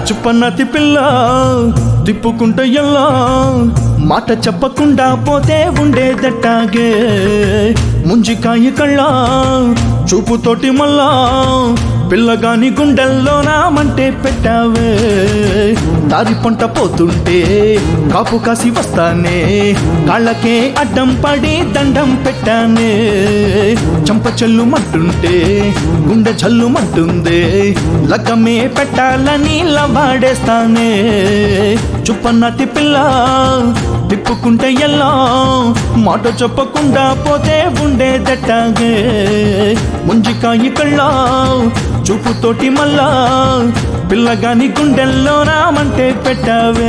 చుప్పన్నతి పిల్ల తిప్పుకుంట ఎల్లా మాట చెప్పకుండా పోతే ఉండేదట్టాగే ముంజికాయ కళ్ళ చూపుతోటి మళ్ళా పిల్లగాని గుండెల్లో నామంటే పెట్టావే దారి పంట పోతుంటే కాపు కాసి వస్తానే కాళ్ళకే అడ్డం పడి దండం పెట్టానే చంప చెల్లుమంటుంటే గుండె జల్లుమంటుందే లగ్గమే పెట్టాలని లవాడేస్తానే చుప్పన్నతి పిల్ల తిప్పుకుంటే ఎల్లా మాట చెప్పకుండా పోతే ఉండేదట్టాగే ముంజికాయి కళ్ళ చూపుతోటి మళ్ళా పిల్లగాని గుండెల్లో రామంటే పెట్టావే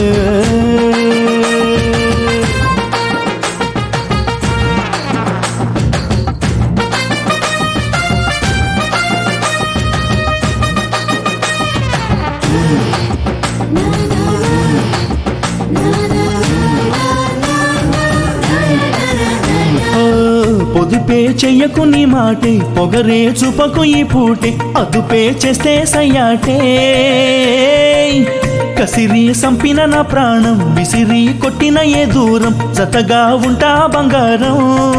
ఓ, పొదుపే చెయ్యకు నీ మాటే పొగరే చూపకు ఈ పూటే అదుపే చేస్తే సయ్యాటే కసిరి సంపిన నా ప్రాణం విసిరి కొట్టిన ఏ దూరం జతగా ఉంటా బంగారం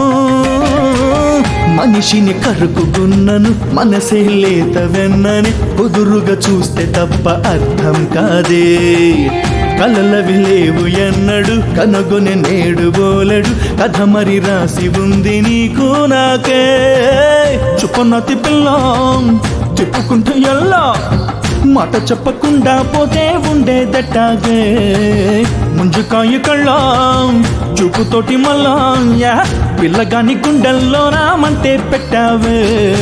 మనిషిని కరుకుకున్నను మనసే లేత వెన్నని కుదురుగా చూస్తే తప్ప అర్థం కాదే కలలవి లేవు ఎన్నడు కనుగొని నేడు బోలెడు కథ మరి రాసి ఉంది నీకు నాకే చుప్పన్నతి పిల్ల తిప్పుకుంటూ ఎల్లా మాట చెప్పకుండా పోతే ఉండేదట్టాగే ముంజుకాయ కళ్ళ చూపుతోటి మళ్ళా యా, పిల్లగాని గుండెల్లో రామంటే పెట్టావే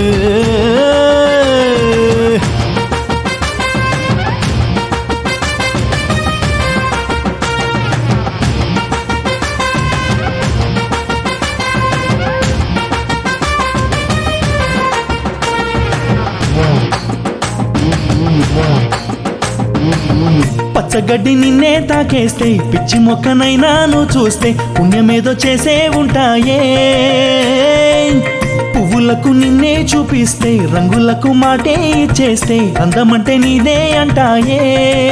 పచ్చగడ్డి నిన్నే తాకేస్తే పిచ్చి మొక్కనైనా నువ్వు చూస్తే పుణ్యమేదో చేసే ఉంటాయే పువ్వులకు నిన్నే చూపిస్తే రంగులకు మాటే ఇచ్చేస్తే అందమంటే నీదే అంటాయే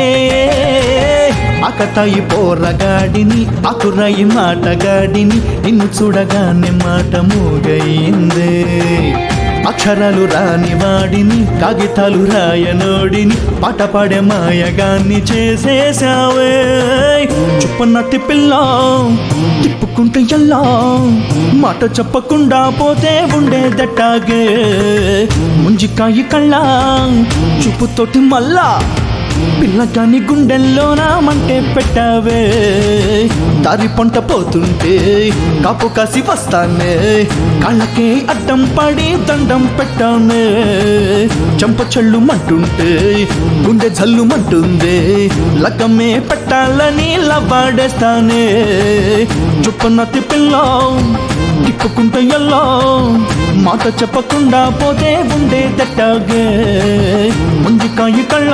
అకతాయి పోరగాడిని అకురాయి మాటగాడిని నిన్ను చూడగానే మాట మూగయిందే అక్షరాలు రాని వాడిని కాగితాలు రాయనోడిని పాట పాడే మాయగాన్ని చేసేసావే చుప్పన్నట్టి పిల్ల తిప్పుకుంటే ఎల్లా మాట చెప్పకుండా పోతే ఉండేదట్టాగే ముంజికాయి కళ్ళ చూపుతోటి మళ్ళా పిల్లగాని గుండెల్లో నామంటే పెట్టావే దారి పంట పోతుంటే కాపు కాసి వస్తానే కాళ్ళకే అడ్డం పడి దండం పెట్టానే చంప చెల్లు మంటుంటే గుండె జల్లు మంటుందే లగ్గమే పెట్టాలని లవాడేస్తానే చుప్పన్నతి పిల్ల తిప్పుకుంటే ఎల్లో మాట చెప్పకుండా పోతే ఉండేదట్టాగే ముంజికాయి కళ్ళ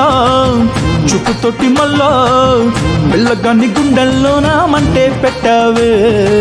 చూపుతోటి మళ్ళా పిల్లగాని గుండెల్లో నామంటే పెట్టావే